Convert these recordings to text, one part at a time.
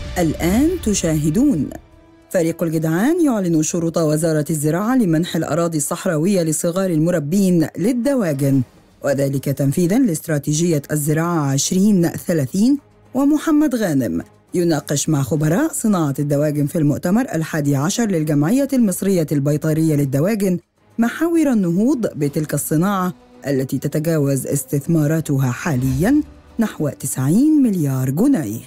الآن تشاهدون فريق الجدعان يعلن شروط وزارة الزراعة لمنح الأراضي الصحراوية لصغار المربين للدواجن وذلك تنفيذا لاستراتيجية الزراعة 2030 ومحمد غانم يناقش مع خبراء صناعة الدواجن في المؤتمر الحادي عشر للجمعية المصرية البيطرية للدواجن محاور النهوض بتلك الصناعة التي تتجاوز استثماراتها حالياً نحو 90 مليار جنيه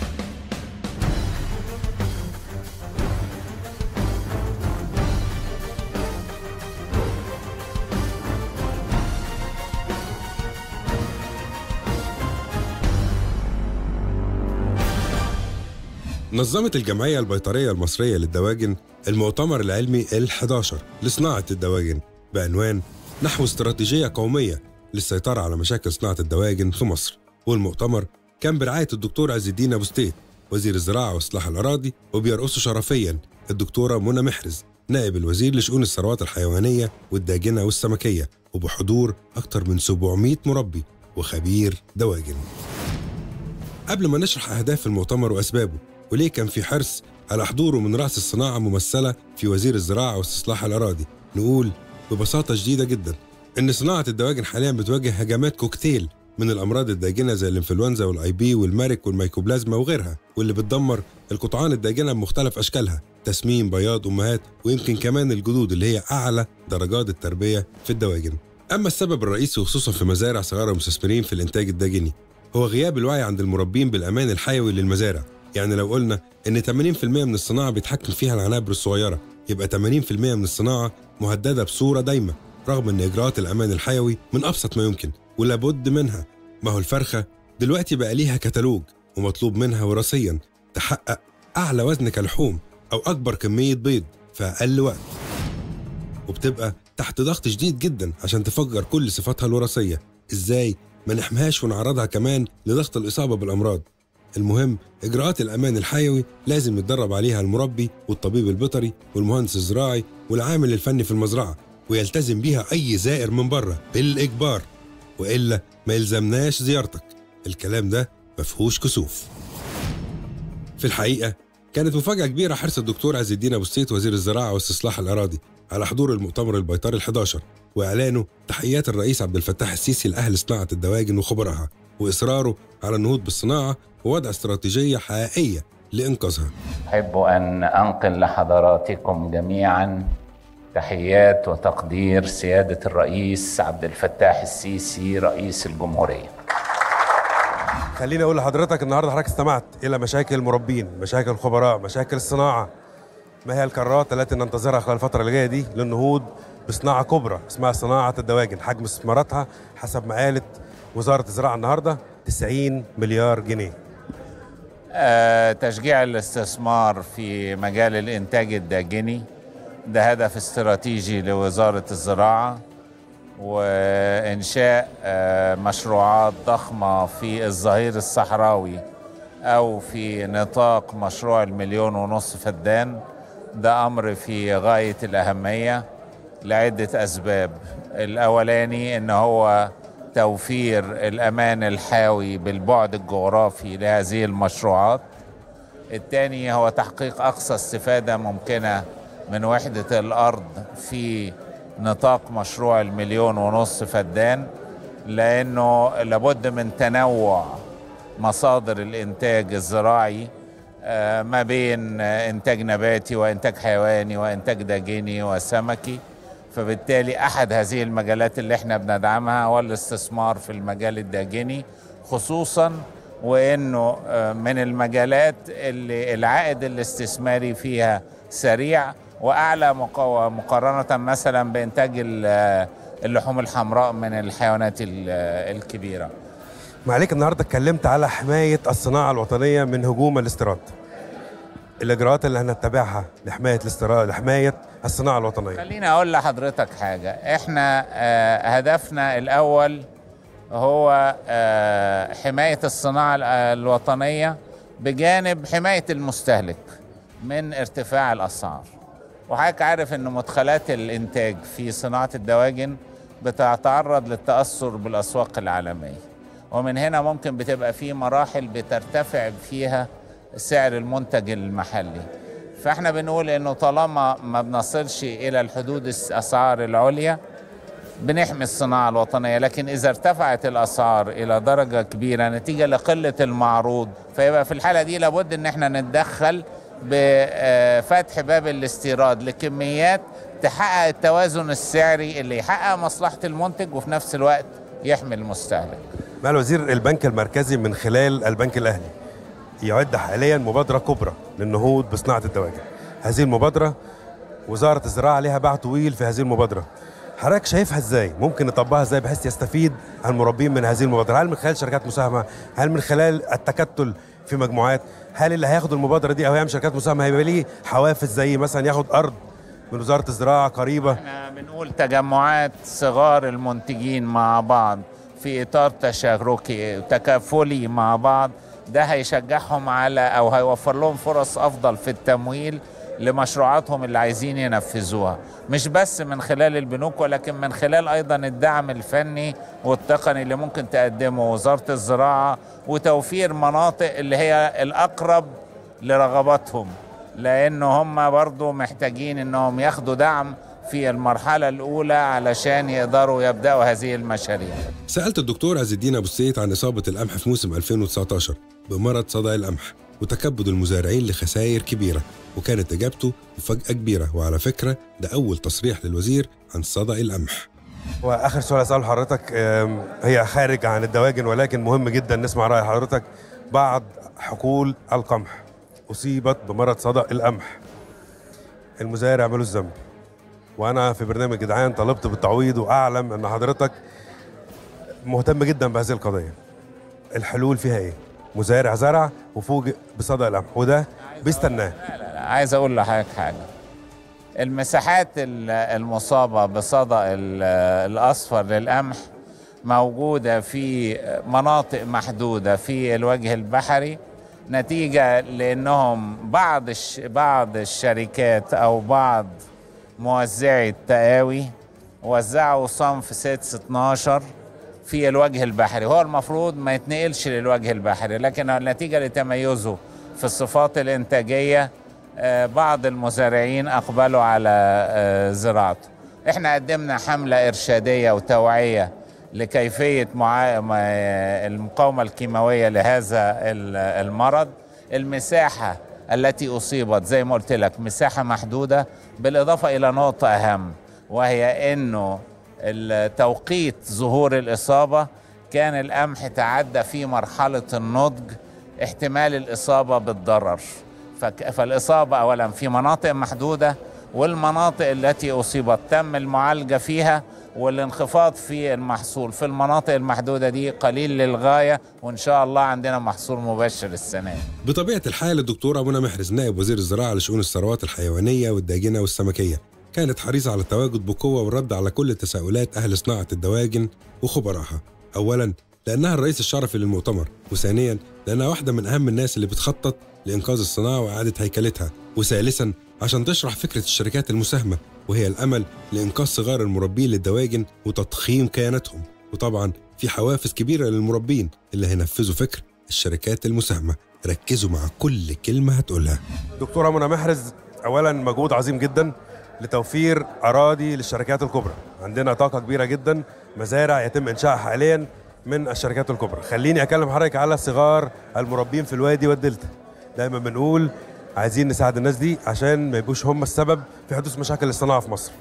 نظمت الجمعية البيطرية المصرية للدواجن المؤتمر العلمي ال11 لصناعة الدواجن بعنوان نحو استراتيجية قومية للسيطرة على مشاكل صناعة الدواجن في مصر والمؤتمر كان برعاية الدكتور عز الدين أبو ستيت وزير الزراعة وإصلاح الأراضي وبيرقصه شرفيا الدكتورة منى محرز نائب الوزير لشؤون الثروات الحيوانية والداجنة والسمكية وبحضور أكثر من 700 مربي وخبير دواجن قبل ما نشرح أهداف المؤتمر وأسبابه وليه كان في حرص على حضوره من رأس الصناعة ممثلة في وزير الزراعة واستصلاح الأراضي نقول ببساطة شديدة جدا إن صناعة الدواجن حاليا بتواجه هجمات كوكتيل من الأمراض الداجنة زي الإنفلونزا والآي بي والمارك والميكوبلازما وغيرها واللي بتدمر القطعان الداجنة بمختلف أشكالها تسميم بياض أمهات ويمكن كمان الجدود اللي هي أعلى درجات التربية في الدواجن أما السبب الرئيسي وخصوصا في مزارع صغار المستثمرين في الإنتاج الداجني هو غياب الوعي عند المربين بالأمان الحيوي للمزارع يعني لو قلنا إن 80% من الصناعة بيتحكم فيها العنابر الصغيرة يبقى 80% من الصناعة مهددة بصورة دايمة رغم إن إجراءات الأمان الحيوي من أبسط ما يمكن ولابد منها ما هو الفرخة دلوقتي بقى ليها كتالوج ومطلوب منها وراثيا تحقق أعلى وزن كلحوم أو أكبر كمية بيض في أقل وقت وبتبقى تحت ضغط شديد جدا عشان تفجر كل صفاتها الوراثية إزاي ما نحميهاش ونعرضها كمان لضغط الإصابة بالأمراض المهم إجراءات الأمان الحيوي لازم يتدرب عليها المربي والطبيب البيطري والمهندس الزراعي والعامل الفني في المزرعة ويلتزم بيها أي زائر من بره بالإجبار وإلا ما يلزمناش زيارتك الكلام ده مفهوش كسوف في الحقيقة كانت مفاجأة كبيرة حرص الدكتور عز الدين أبو السيد وزير الزراعة واستصلاح الأراضي على حضور المؤتمر البيطري ال11 وإعلانه تحيات الرئيس عبد الفتاح السيسي لأهل صناعة الدواجن وخبرائها وإصراره على النهوض بالصناعة ووضع استراتيجية حقيقية لإنقاذها أحب أن أنقل لحضراتكم جميعا تحيات وتقدير سيادة الرئيس عبد الفتاح السيسي رئيس الجمهورية خليني أقول لحضرتك النهاردة حضرتك استمعت إلى مشاكل المربين مشاكل الخبراء مشاكل الصناعة ما هي القرارات التي ننتظرها خلال الفترة اللي جاية دي للنهوض بصناعة كبرى اسمها صناعة الدواجن حجم استثماراتها حسب ما قالت وزارة الزراعة النهاردة 90 مليار جنيه آه، تشجيع الاستثمار في مجال الإنتاج الداجني ده هدف استراتيجي لوزارة الزراعة وإنشاء آه، مشروعات ضخمة في الظهير الصحراوي أو في نطاق مشروع المليون ونصف فدان ده أمر في غاية الأهمية لعدة أسباب الأولاني إن هو توفير الأمان الحيوي بالبعد الجغرافي لهذه المشروعات الثاني هو تحقيق أقصى استفادة ممكنة من وحدة الأرض في نطاق مشروع المليون ونص فدان لأنه لابد من تنوع مصادر الإنتاج الزراعي آه، ما بين آه، إنتاج نباتي وإنتاج حيواني وإنتاج داجيني وسمكي فبالتالي أحد هذه المجالات اللي احنا بندعمها هو الاستثمار في المجال الداجني خصوصا وإنه آه، من المجالات اللي العائد الاستثماري فيها سريع واعلى مقا- مقارنه مثلا بانتاج ال- اللحوم الحمراء من الحيوانات ال- الكبيره معليك النهارده اتكلمت على حمايه الصناعه الوطنيه من هجوم الاستيراد. الاجراءات اللي هنتبعها لحمايه الاستيراد لحمايه الصناعه الوطنيه. خليني اقول لحضرتك حاجه احنا آه، هدفنا الاول هو آه، حمايه الصناعه ال- الوطنيه بجانب حمايه المستهلك من ارتفاع الاسعار وحضرتك عارف ان مدخلات الانتاج في صناعه الدواجن بتتعرض للتاثر بالاسواق العالميه ومن هنا ممكن بتبقى في مراحل بترتفع فيها سعر المنتج المحلي فاحنا بنقول انه طالما ما بنصلش الى الحدود الاسعار العليا بنحمي الصناعة الوطنية لكن إذا ارتفعت الأسعار إلى درجة كبيرة نتيجة لقلة المعروض فيبقى في الحالة دي لابد إن احنا نتدخل بفتح باب الاستيراد لكميات تحقق التوازن السعري اللي يحقق مصلحة المنتج وفي نفس الوقت يحمي المستهلك مع الوزير البنك المركزي من خلال البنك الأهلي يعد حاليا مبادرة كبرى للنهوض بصناعة الدواجن هذه المبادرة وزارة الزراعة لها باع طويل في هذه المبادرة حضرتك شايفها ازاي؟ ممكن نطبقها ازاي بحيث يستفيد المربين من هذه المبادرة؟ هل من خلال شركات مساهمة؟ هل من خلال التكتل في مجموعات؟ هل اللي هياخد المبادرة دي او يعمل شركات مساهمة هيبقى ليه حوافز زي مثلا ياخد أرض من وزارة الزراعة قريبة؟ احنا بنقول تجمعات صغار المنتجين مع بعض في إطار تشاركي وتكافلي مع بعض ده هيشجعهم على أو هيوفر لهم فرص أفضل في التمويل لمشروعاتهم اللي عايزين ينفذوها مش بس من خلال البنوك ولكن من خلال أيضا الدعم الفني والتقني اللي ممكن تقدمه وزارة الزراعة وتوفير مناطق اللي هي الأقرب لرغباتهم لأن هم برضو محتاجين أنهم ياخدوا دعم في المرحلة الأولى علشان يقدروا يبدأوا هذه المشاريع سألت الدكتور عز الدين أبو السيد عن إصابة القمح في موسم 2019 بمرض صدع القمح وتكبد المزارعين لخسائر كبيرة وكانت إجابته مفاجأة كبيرة وعلى فكرة ده أول تصريح للوزير عن صدع القمح واخر سؤال اساله لحضرتك آم، هي خارج عن الدواجن ولكن مهم جدا نسمع راي حضرتك بعض حقول القمح اصيبت بمرض صدأ القمح المزارع ماله الذنب وانا في برنامج جدعان طلبت بالتعويض واعلم ان حضرتك مهتم جدا بهذه القضيه الحلول فيها ايه مزارع زرع وفوجئ بصدأ القمح وده بيستناه لا لا لا عايز اقول لحضرتك حاجه المساحات ال- المصابه بصدى ال- الاصفر للقمح موجوده في مناطق محدوده في الوجه البحري نتيجه لانهم بعض الش بعض الشركات او بعض موزعي التقاوي وزعوا صنف 6 12 في الوجه البحري هو المفروض ما يتنقلش للوجه البحري لكن نتيجة لتميزه في الصفات الإنتاجية آه، بعض المزارعين أقبلوا على آه، زراعته احنا قدمنا حملة إرشادية وتوعية لكيفية معا... ما- المقاومة الكيماوية لهذا ال- المرض المساحة التي أصيبت زي ما قلت لك مساحة محدودة بالإضافة إلى نقطة أهم وهي أنه توقيت ظهور الإصابة كان القمح تعدى في مرحلة النضج احتمال الإصابة بالضرر فك- فالإصابة أولا في مناطق محدودة والمناطق التي أصيبت تم المعالجة فيها والانخفاض في المحصول في المناطق المحدودة دي قليل للغاية وإن شاء الله عندنا محصول مبشر السنة دي بطبيعة الحال الدكتورة منى محرز نائب وزير الزراعة لشؤون الثروات الحيوانية والداجنة والسمكية كانت حريصة على التواجد بقوة والرد على كل تساؤلات أهل صناعة الدواجن وخبراءها أولا لأنها الرئيس الشرفي للمؤتمر وثانيا لأنها واحدة من أهم الناس اللي بتخطط لإنقاذ الصناعة وإعادة هيكلتها وثالثا عشان تشرح فكرة الشركات المساهمة وهي الأمل لإنقاذ صغار المربين للدواجن وتضخيم كياناتهم وطبعا في حوافز كبيرة للمربين اللي هينفذوا فكر الشركات المساهمة ركزوا مع كل كلمة هتقولها دكتورة منى محرز أولا مجهود عظيم جدا لتوفير أراضي للشركات الكبرى عندنا طاقة كبيرة جدا مزارع يتم إنشائها حاليا من الشركات الكبرى خليني أكلم حضرتك على صغار المربين في الوادي والدلتا دايما بنقول عايزين نساعد الناس دي عشان ما يبقوش هم السبب في حدوث مشاكل الصناعة في مصر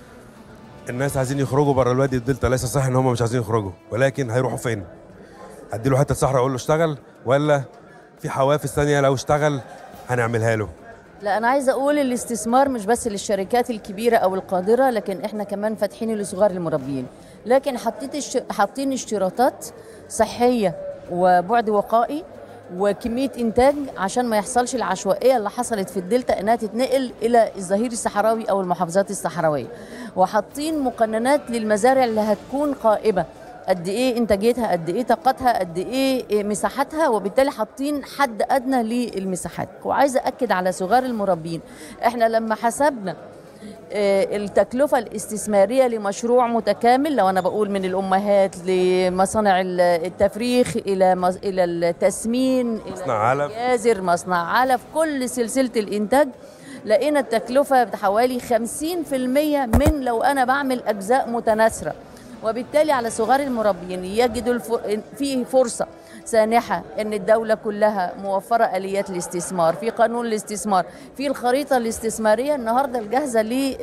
الناس عايزين يخرجوا بره الوادي والدلتا ليس صح ان هم مش عايزين يخرجوا ولكن هيروحوا فين اديله حته صحراء اقول له اشتغل ولا في حوافز ثانيه لو اشتغل هنعملها له لا انا عايزه اقول الاستثمار مش بس للشركات الكبيره او القادره لكن احنا كمان فاتحينه لصغار المربين لكن حطيت الش... حاطين اشتراطات صحيه وبعد وقائي وكميه انتاج عشان ما يحصلش العشوائيه اللي حصلت في الدلتا انها تتنقل الى الظهير الصحراوي او المحافظات الصحراويه وحاطين مقننات للمزارع اللي هتكون قائمه قد ايه انتاجيتها قد ايه طاقتها قد ايه مساحتها وبالتالي حاطين حد ادنى للمساحات وعايزه اكد على صغار المربين احنا لما حسبنا آه، التكلفة الاستثمارية لمشروع متكامل لو أنا بقول من الأمهات لمصانع ال- التفريخ إلى مص- إلى التسمين مصنع علف. جازر مصنع علف كل سلسلة الإنتاج لقينا التكلفة بحوالي 50% من لو أنا بعمل أجزاء متناثرة وبالتالي على صغار المربين يجدوا الف... فيه فرصة سانحة أن الدولة كلها موفرة آليات الاستثمار في قانون الاستثمار في الخريطة الاستثمارية النهاردة الجاهزة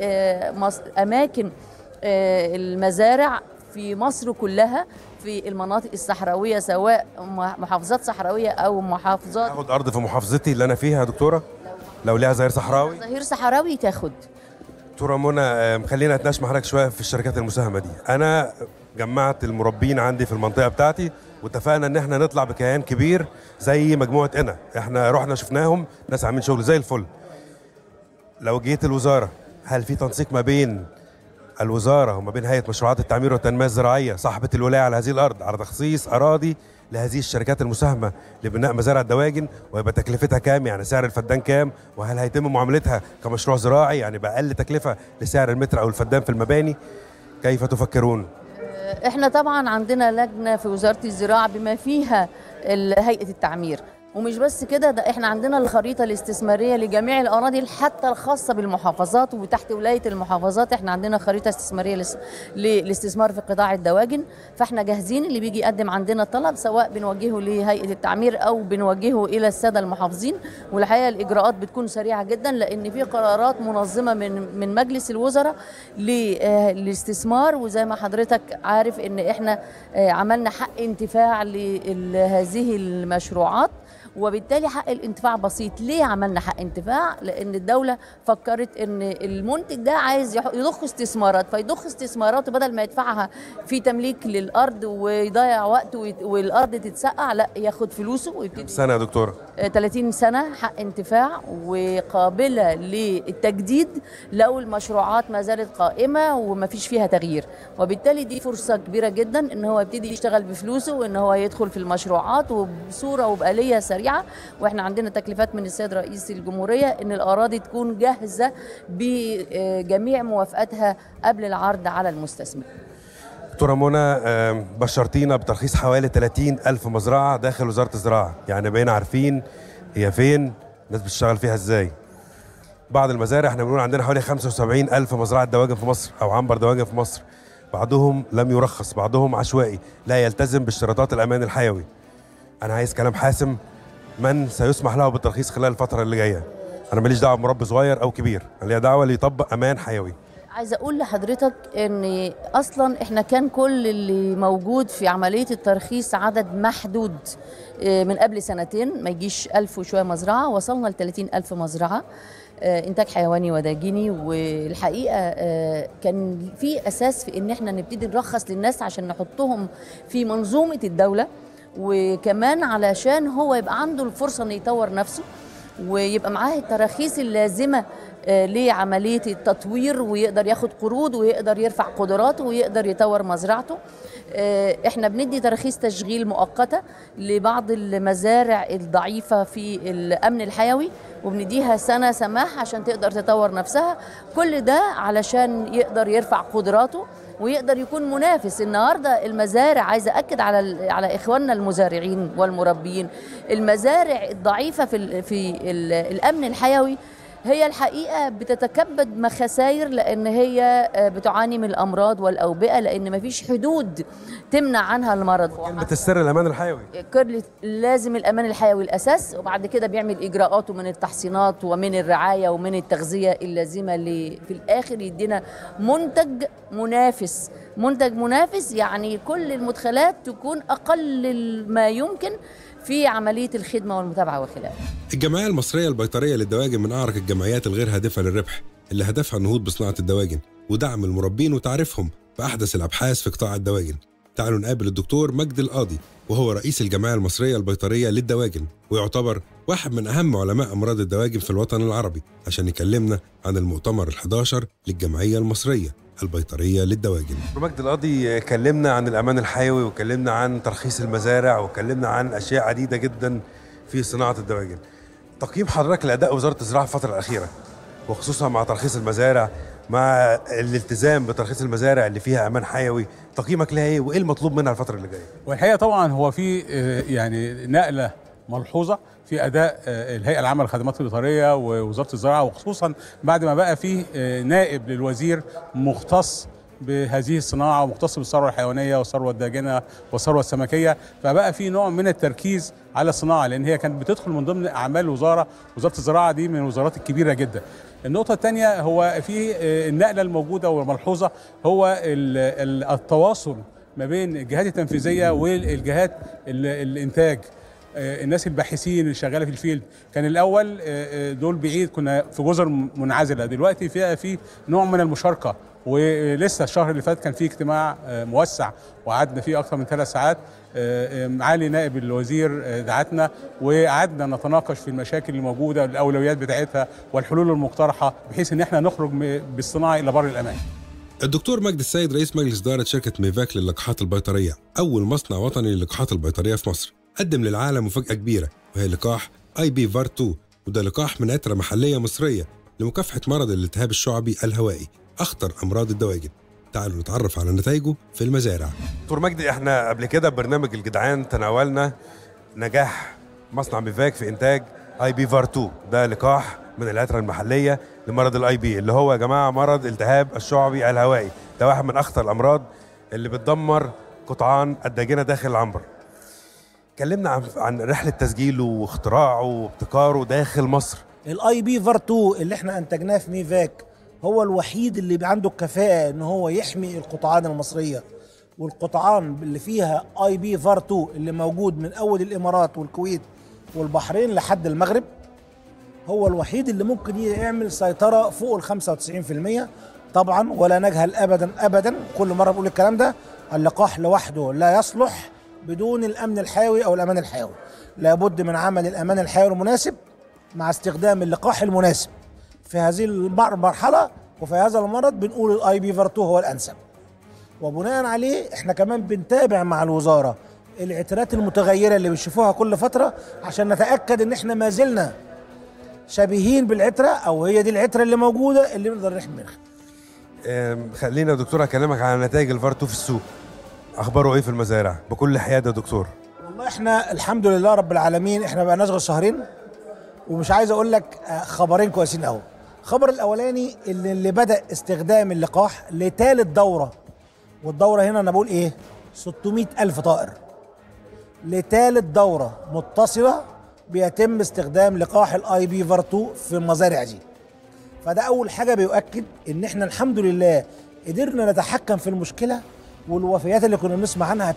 لأماكن المزارع في مصر كلها في المناطق الصحراوية سواء محافظات صحراوية أو محافظات اخد ارض في محافظتي اللي انا فيها يا دكتوره لو ليها ظهير صحراوي ظهير صحراوي تاخد دكتوره منى آم، خلينا اتناقش مع حضرتك شويه في الشركات المساهمه دي انا جمعت المربين عندي في المنطقه بتاعتي واتفقنا ان احنا نطلع بكيان كبير زي مجموعه انا احنا رحنا شفناهم ناس عاملين شغل زي الفل لو جيت الوزاره هل في تنسيق ما بين الوزاره وما بين هيئه مشروعات التعمير والتنميه الزراعيه صاحبه الولايه على هذه الارض على تخصيص اراضي لهذه الشركات المساهمه لبناء مزارع الدواجن ويبقى تكلفتها كام يعني سعر الفدان كام وهل هيتم معاملتها كمشروع زراعي يعني باقل تكلفه لسعر المتر او الفدان في المباني كيف تفكرون احنا طبعا عندنا لجنه في وزاره الزراعه بما فيها ال- هيئه التعمير ومش بس كده ده احنا عندنا الخريطه الاستثماريه لجميع الاراضي حتى الخاصه بالمحافظات وتحت ولايه المحافظات احنا عندنا خريطه استثماريه لس- للاستثمار في قطاع الدواجن فاحنا جاهزين اللي بيجي يقدم عندنا طلب سواء بنوجهه لهيئه التعمير او بنوجهه الى الساده المحافظين والحقيقه الاجراءات بتكون سريعه جدا لان في قرارات منظمه من من مجلس الوزراء للاستثمار وزي ما حضرتك عارف ان احنا آه، عملنا حق انتفاع لهذه المشروعات وبالتالي حق الانتفاع بسيط ليه عملنا حق انتفاع لان الدوله فكرت ان المنتج ده عايز يح- يضخ استثمارات فيضخ استثماراته بدل ما يدفعها في تمليك للارض ويضيع وقت ويت- والارض تتسقع لا ياخد فلوسه ويبتدي سنه يا دكتوره آه، 30 سنة حق انتفاع وقابلة للتجديد لو المشروعات ما زالت قائمة وما فيش فيها تغيير وبالتالي دي فرصة كبيرة جدا ان هو يبتدي يشتغل بفلوسه وان هو يدخل في المشروعات وبصورة وبآلية سريعة واحنا عندنا تكليفات من السيد رئيس الجمهورية ان الاراضي تكون جاهزة بجميع موافقاتها قبل العرض على المستثمر دكتوره منى آم، بشرتينا بترخيص حوالي 30 الف مزرعه داخل وزاره الزراعه يعني بقينا عارفين هي فين الناس بتشتغل فيها ازاي بعض المزارع احنا بنقول عندنا حوالي 75 الف مزرعه دواجن في مصر او عنبر دواجن في مصر بعضهم لم يرخص بعضهم عشوائي لا يلتزم باشتراطات الامان الحيوي انا عايز كلام حاسم من سيسمح له بالترخيص خلال الفتره اللي جايه انا ماليش دعوه بمربي صغير او كبير انا ليا دعوه اللي يطبق امان حيوي عايزه اقول لحضرتك ان اصلا احنا كان كل اللي موجود في عمليه الترخيص عدد محدود آه، من قبل سنتين ما يجيش ألف وشويه مزرعه وصلنا ل 30 ألف مزرعه آه، انتاج حيواني وداجني والحقيقه آه، كان في اساس في ان احنا نبتدي نرخص للناس عشان نحطهم في منظومه الدوله وكمان علشان هو يبقى عنده الفرصه انه يطور نفسه ويبقى معاه التراخيص اللازمه آه، لعمليه التطوير ويقدر ياخد قروض ويقدر يرفع قدراته ويقدر يطور مزرعته آه، احنا بندي تراخيص تشغيل مؤقته لبعض المزارع الضعيفه في الامن الحيوي وبنديها سنه سماح عشان تقدر تطور نفسها كل ده علشان يقدر يرفع قدراته ويقدر يكون منافس النهارده المزارع عايزه اكد على ال- على اخواننا المزارعين والمربيين المزارع الضعيفه في ال في ال الامن الحيوي هي الحقيقه بتتكبد مخساير لان هي آه، بتعاني من الامراض والاوبئه لان مفيش حدود تمنع عنها المرض كلمه السر الامان الحيوي كل لازم الامان الحيوي الاساس وبعد كده بيعمل اجراءاته من التحصينات ومن الرعايه ومن التغذيه اللازمه ل في الاخر يدينا منتج منافس منتج منافس يعني كل المدخلات تكون اقل ما يمكن في عمليه الخدمه والمتابعه وخلافه الجمعية المصرية البيطرية للدواجن من أعرق الجمعيات الغير هادفة للربح اللي هدفها النهوض بصناعة الدواجن ودعم المربين وتعريفهم بأحدث الأبحاث في قطاع الدواجن تعالوا نقابل الدكتور مجد القاضي وهو رئيس الجمعية المصرية البيطرية للدواجن ويعتبر واحد من أهم علماء أمراض الدواجن في الوطن العربي عشان يكلمنا عن المؤتمر ال11 للجمعية المصرية البيطرية للدواجن مجد القاضي كلمنا عن الأمان الحيوي وكلمنا عن ترخيص المزارع وكلمنا عن أشياء عديدة جدا في صناعة الدواجن تقييم حضرتك لأداء وزارة الزراعة في الفترة الأخيرة وخصوصا مع ترخيص المزارع مع الالتزام بترخيص المزارع اللي فيها امان حيوي تقييمك لها ايه وايه المطلوب منها الفتره اللي جايه والحقيقه طبعا هو في آه، يعني نقله ملحوظه في اداء آه، الهيئه العامه للخدمات البيطريه ووزاره الزراعه وخصوصا بعد ما بقى فيه آه، نائب للوزير مختص بهذه الصناعه ومختص بالثروه الحيوانيه والثروه الداجنه والثروه السمكيه فبقى في نوع من التركيز على الصناعه لان هي كانت بتدخل من ضمن اعمال الوزاره وزاره الزراعه دي من الوزارات الكبيره جدا النقطه الثانيه هو في آه، النقله الموجوده والملحوظه هو ال- ال- التواصل ما بين الجهات التنفيذيه والجهات ال- الانتاج آه، الناس الباحثين اللي شغاله في الفيلد كان الاول آه، آه، دول بعيد كنا في جزر منعزله دلوقتي فيها في نوع من المشاركه ولسه الشهر اللي فات كان في اجتماع آه، موسع وقعدنا فيه اكثر من ثلاث ساعات آه، آه، معالي نائب الوزير آه، دعتنا وقعدنا نتناقش في المشاكل الموجوده الاولويات بتاعتها والحلول المقترحه بحيث ان احنا نخرج م- بالصناعه الى بر الامان الدكتور مجدي السيد رئيس مجلس إدارة شركة ميفاك للقاحات البيطرية أول مصنع وطني للقاحات البيطرية في مصر قدم للعالم مفاجأة كبيرة وهي لقاح اي بي فار 2 وده لقاح من عترة محلية مصرية لمكافحة مرض الالتهاب الشعبي الهوائي أخطر أمراض الدواجن تعالوا نتعرف على نتائجه في المزارع دكتور مجدي احنا قبل كده ببرنامج الجدعان تناولنا نجاح مصنع ميفاك في انتاج اي بي فار 2 ده لقاح من العترة المحلية لمرض الاي بي اللي هو يا جماعة مرض التهاب الشعبي الهوائي ده واحد من أخطر الأمراض اللي بتدمر قطعان الداجنة داخل العنبر كلمنا عن عن رحلة تسجيله واختراعه وابتكاره داخل مصر الاي بي فار 2 اللي احنا انتجناه في ميفاك هو الوحيد اللي بي- عنده الكفاءه ان هو يحمي القطعان المصريه والقطعان اللي فيها اي بي فار 2 اللي موجود من اول الامارات والكويت والبحرين لحد المغرب هو الوحيد اللي ممكن يعمل سيطره فوق ال 95% طبعا ولا نجهل ابدا ابدا كل مره بقول الكلام ده اللقاح لوحده لا يصلح بدون الامن الحيوي او الامان الحيوي لابد من عمل الامان الحيوي المناسب مع استخدام اللقاح المناسب في هذه المر- المرحله وفي هذا المرض بنقول الاي بي فار 2 هو الانسب وبناء عليه احنا كمان بنتابع مع الوزاره العترات المتغيره اللي بنشوفوها كل فتره عشان نتاكد ان احنا ما زلنا شبيهين بالعتره او هي دي العتره اللي موجوده اللي نقدر نحمي منها أم، خلينا يا دكتور اكلمك على نتائج الفار 2 في السوق اخباره ايه في المزارع بكل حياد يا دكتور والله احنا الحمد لله رب العالمين احنا بقى غير شهرين ومش عايز اقول لك آه، خبرين كويسين قوي الخبر الاولاني اللي, اللي بدا استخدام اللقاح لثالث دوره والدوره هنا انا بقول ايه 600 الف طائر لثالث دوره متصله بيتم استخدام لقاح الاي بي فار 2 في المزارع دي فده اول حاجه بيؤكد ان احنا الحمد لله قدرنا نتحكم في المشكله والوفيات اللي كنا بنسمع عنها 30%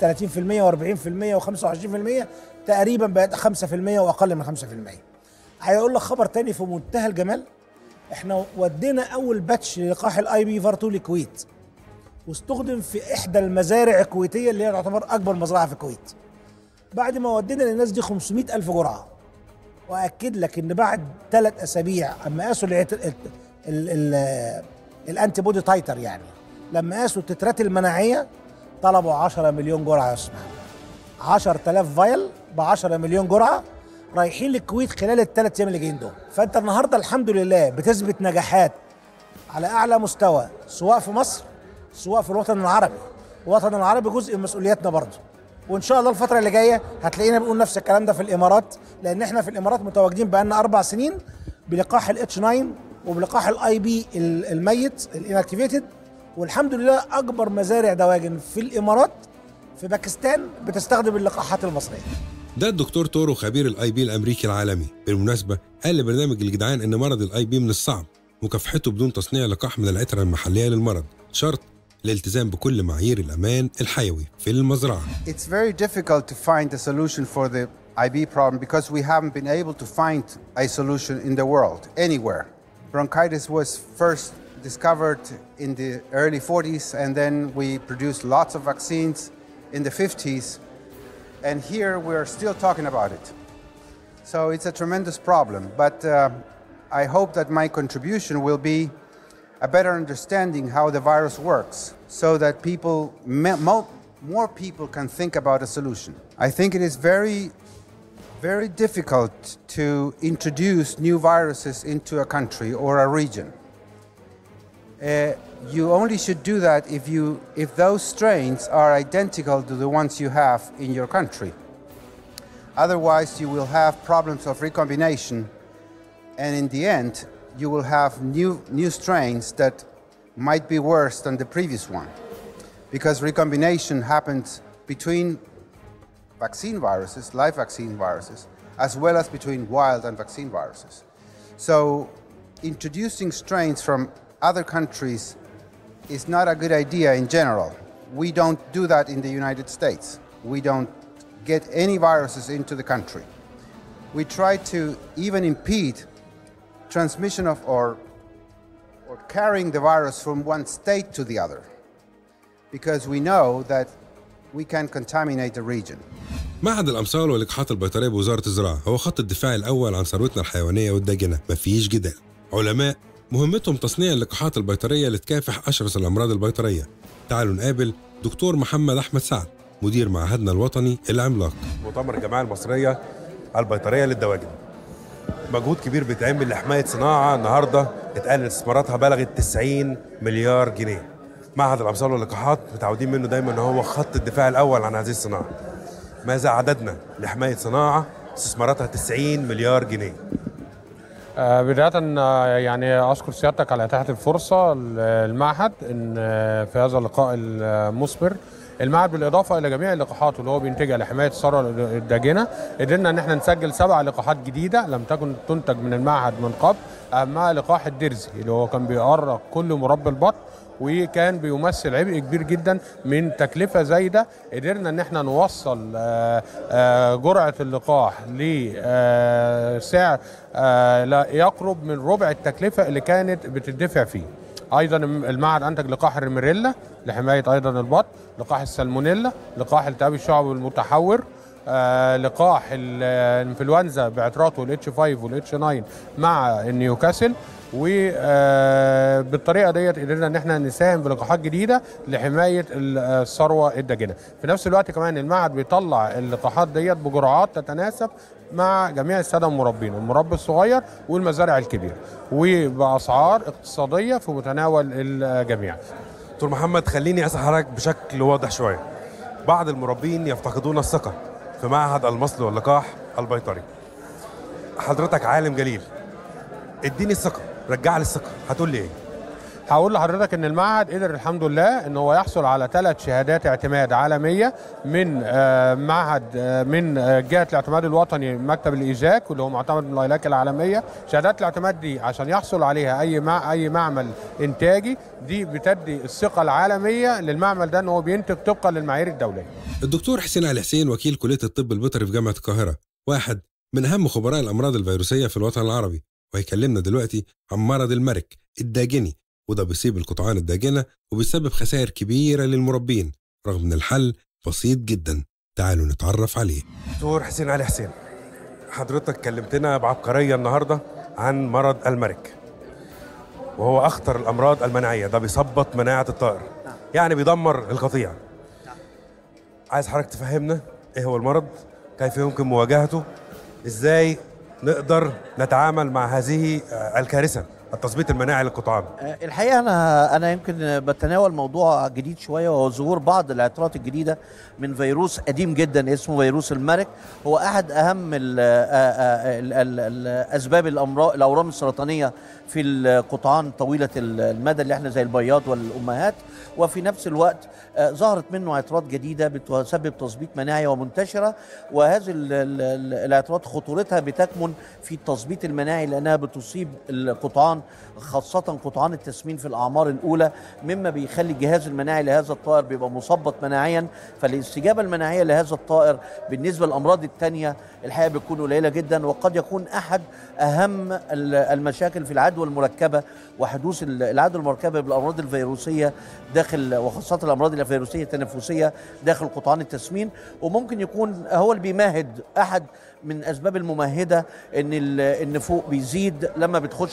و40% و25% تقريبا بقت 5% واقل من 5% عايز اقول لك خبر تاني في منتهى الجمال احنا ودينا اول باتش للقاح الاي بي فار 2 للكويت واستخدم في احدى المزارع الكويتيه اللي هي تعتبر اكبر مزرعه في الكويت بعد ما ودينا للناس دي 500 الف جرعه واكد لك ان بعد ثلاث اسابيع اما قاسوا العت- ال- ال- ال- الانتي بودي تايتر يعني لما قاسوا التترات المناعيه طلبوا 10 مليون جرعه يا اسمع 10000 فايل ب 10 مليون جرعه رايحين للكويت خلال الثلاث ايام اللي جايين دول فانت النهارده الحمد لله بتثبت نجاحات على اعلى مستوى سواء في مصر سواء في الوطن العربي الوطن العربي جزء من مسؤولياتنا برضه وان شاء الله الفتره اللي جايه هتلاقينا بنقول نفس الكلام ده في الامارات لان احنا في الامارات متواجدين بقالنا اربع سنين بلقاح الاتش 9 وبلقاح الاي بي الميت الانكتيفيتد والحمد لله اكبر مزارع دواجن في الامارات في باكستان بتستخدم اللقاحات المصريه ده الدكتور تورو خبير الاي بي الامريكي العالمي بالمناسبه قال لبرنامج الجدعان ان مرض الاي بي من الصعب مكافحته بدون تصنيع لقاح من العتره المحليه للمرض شرط الالتزام بكل معايير الامان الحيوي في المزرعه It's very difficult to find a solution for the IB problem because we haven't been able to find a solution in the world anywhere. Bronchitis was first discovered in the early 40s, and then we produced lots of vaccines in the 50s, and here we're still talking about it. So it's a tremendous problem, but uh, I hope that my contribution will be a better understanding how the virus works so that people, me- mo- more people can think about a solution. I think it is very, very difficult to introduce new viruses into a country or a region. Uh, you only should do that if, you, if those strains are identical to the ones you have in your country. Otherwise, you will have problems of recombination, and in the end, you will have new, new strains that might be worse than the previous one. Because recombination happens between vaccine viruses, live vaccine viruses, as well as between wild and vaccine viruses. So, introducing strains from other countries is not a good idea in general. We don't do that in the United States. We don't get any viruses into the country. We try to even impede transmission of or, or carrying the virus from one state to the other because we know that we can contaminate the region. معهد الأمصال واللقاحات البيطرية بوزارة الزراعة هو خط الدفاع الأول عن ثروتنا الحيوانية والداجنة مفيش جدال علماء مهمتهم تصنيع اللقاحات البيطرية اللي تكافح أشرس الأمراض البيطرية تعالوا نقابل دكتور محمد أحمد سعد مدير معهدنا الوطني العملاق مؤتمر الجمعية المصرية البيطرية للدواجن مجهود كبير بيتعمل لحماية صناعة النهاردة اتقال إن استثماراتها بلغت 90 مليار جنيه معهد الأمصال واللقاحات متعودين منه دايما ان هو خط الدفاع الأول عن هذه الصناعة ماذا عددنا لحماية صناعة استثماراتها 90 مليار جنيه آه، بداية آه، يعني أشكر سيادتك على إتاحة الفرصة المعهد إن آه، في هذا اللقاء المثمر المعهد بالإضافة إلى جميع اللقاحات اللي هو بينتجها لحماية الثروة الداجنة قدرنا إن احنا نسجل سبع لقاحات جديدة لم تكن تنتج من المعهد من قبل أهمها لقاح الدرزي اللي هو كان بيقرق كل مربي البطن وكان بيمثل عبء كبير جدا من تكلفه زايده قدرنا ان احنا نوصل آه، آه، جرعه اللقاح لسعر آه، لا يقرب من ربع التكلفه اللي كانت بتدفع فيه ايضا المعهد انتج لقاح الريميريلا لحمايه ايضا البطن لقاح السالمونيلا لقاح التهاب الشعب المتحور آه لقاح الانفلونزا باعتراضه الاتش 5 والاتش 9 مع النيوكاسل وبالطريقه ديت قدرنا ان احنا نساهم بلقاحات جديده لحمايه الثروه الداجنه في نفس الوقت كمان المعهد بيطلع اللقاحات ديت بجرعات تتناسب مع جميع الساده المربين المربي الصغير والمزارع الكبيره وباسعار اقتصاديه في متناول الجميع دكتور محمد خليني اسال حضرتك بشكل واضح شويه بعض المربين يفتقدون الثقه في معهد المصل واللقاح البيطري حضرتك عالم جليل اديني الثقه رجع لي الثقه هتقول لي ايه هقول لحضرتك ان المعهد قدر الحمد لله ان هو يحصل على ثلاث شهادات اعتماد عالميه من آه، معهد آه، من آه، جهه الاعتماد الوطني مكتب الايجاك واللي هو معتمد من الايلاك العالميه شهادات الاعتماد دي عشان يحصل عليها اي مع اي معمل انتاجي دي بتدي الثقه العالميه للمعمل ده ان هو بينتج طبقا للمعايير الدوليه الدكتور حسين علي حسين وكيل كليه الطب البيطري في جامعه القاهره واحد من اهم خبراء الامراض الفيروسيه في الوطن العربي وهيكلمنا دلوقتي عن مرض المرك الداجني وده بيصيب القطعان الداجنة وبيسبب خسائر كبيرة للمربين رغم ان الحل بسيط جدا تعالوا نتعرف عليه دكتور حسين علي حسين حضرتك كلمتنا بعبقرية النهاردة عن مرض المرك وهو أخطر الأمراض المناعية ده بيثبط مناعة الطائر يعني بيدمر القطيع عايز حضرتك تفهمنا ايه هو المرض كيف يمكن مواجهته ازاي نقدر نتعامل مع هذه الكارثه التثبيط المناعي للقطعان آه، الحقيقه انا انا يمكن بتناول موضوع جديد شويه وهو ظهور بعض العطرات الجديده من فيروس قديم جدا اسمه فيروس المرك هو احد اهم الاسباب الامراض الاورام السرطانيه في القطعان طويله المدى اللي احنا زي البياض والامهات وفي نفس الوقت آه، ظهرت منه عطرات جديده بتسبب تثبيط مناعي ومنتشره وهذه العطرات خطورتها بتكمن في التثبيط المناعي لانها بتصيب القطعان خاصه قطعان التسمين في الاعمار الاولى مما بيخلي الجهاز المناعي لهذا الطائر بيبقى مثبط مناعيا فالاستجابه المناعيه لهذا الطائر بالنسبه للامراض الثانيه الحقيقه بتكون قليله جدا وقد يكون احد اهم المشاكل في العدوى المركبه وحدوث العدوى المركبه بالامراض الفيروسيه داخل وخاصه الامراض الفيروسيه التنفسيه داخل قطعان التسمين وممكن يكون هو اللي بيمهد احد من اسباب الممهده ان ان فوق بيزيد لما بتخش الامراض مفيش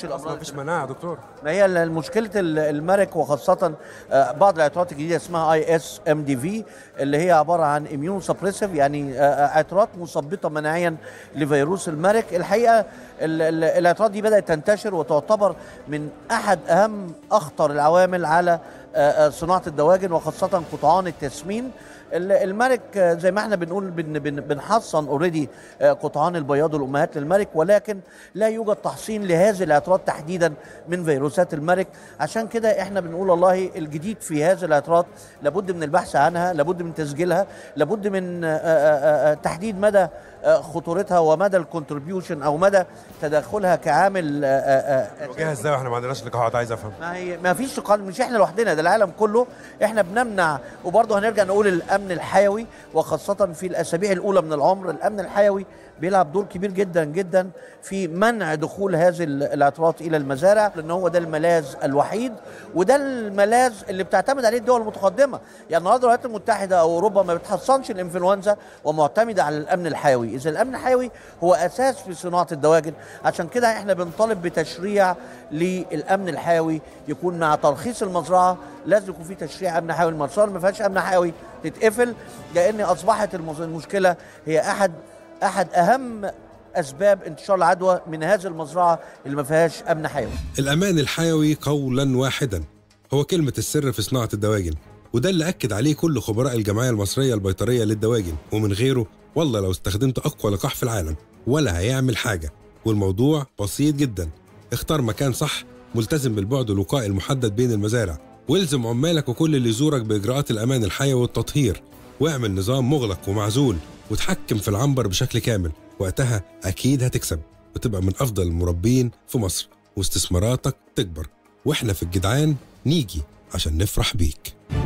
عملتش مناعه يا دكتور ما هي ال- مشكله ال- المرك وخاصه آه، بعض العطرات الجديده اسمها اي اس ام دي في اللي هي عباره عن اميون سبريسيف يعني آه، آه، عطرات مثبطه مناعيا لفيروس المرك الحقيقه ال- ال- العطرات دي بدات تنتشر وتعتبر من احد اهم اخطر العوامل على آه، آه، صناعه الدواجن وخاصه قطعان التسمين ال- الملك آه، زي ما احنا بنقول بن بن بنحصن اوريدي قطعان البياض والامهات للملك ولكن لا يوجد تحصين لهذه العطرات تحديدا من فيروسات الملك عشان كده احنا بنقول والله الجديد في هذه العطرات لابد من البحث عنها لابد من تسجيلها لابد من آه، آه، آه، تحديد مدى آه، خطورتها ومدى الكونتريبيوشن او مدى تدخلها كعامل آه، آه، آه، نواجهها ازاي واحنا ما عندناش لقاحات عايز افهم ما هي ما فيش قانون مش احنا لوحدنا ده العالم كله احنا بنمنع وبرضه هنرجع نقول الامن الحيوي وخاصه في الاسابيع الاولى من العمر الامن الحيوي بيلعب دور كبير جدا جدا في منع دخول هذه ال- العطرات الى المزارع لان هو ده الملاذ الوحيد وده الملاذ اللي بتعتمد عليه الدول المتقدمه يعني النهارده الولايات المتحده او اوروبا ما بتحصنش الانفلونزا ومعتمده على الامن الحيوي اذا الامن الحيوي هو اساس في صناعه الدواجن عشان كده احنا بنطالب بتشريع للامن الحيوي يكون مع ترخيص المزرعه لازم يكون في تشريع امن حيوي المزرعه اللي ما فيهاش امن حيوي تتقفل لان اصبحت المز- المشكله هي احد احد اهم اسباب انتشار العدوى من هذه المزرعه اللي ما فيهاش امن حيوي الأمان الحيوي قولا واحدا هو كلمة السر في صناعة الدواجن وده اللي أكد عليه كل خبراء الجمعية المصرية البيطرية للدواجن ومن غيره والله لو استخدمت أقوى لقاح في العالم ولا هيعمل حاجة والموضوع بسيط جدا اختار مكان صح ملتزم بالبعد الوقائي المحدد بين المزارع والزم عمالك وكل اللي يزورك بإجراءات الأمان الحيوي والتطهير واعمل نظام مغلق ومعزول وتحكم في العنبر بشكل كامل وقتها أكيد هتكسب وتبقى من أفضل المربين في مصر واستثماراتك تكبر واحنا في الجدعان نيجي عشان نفرح بيك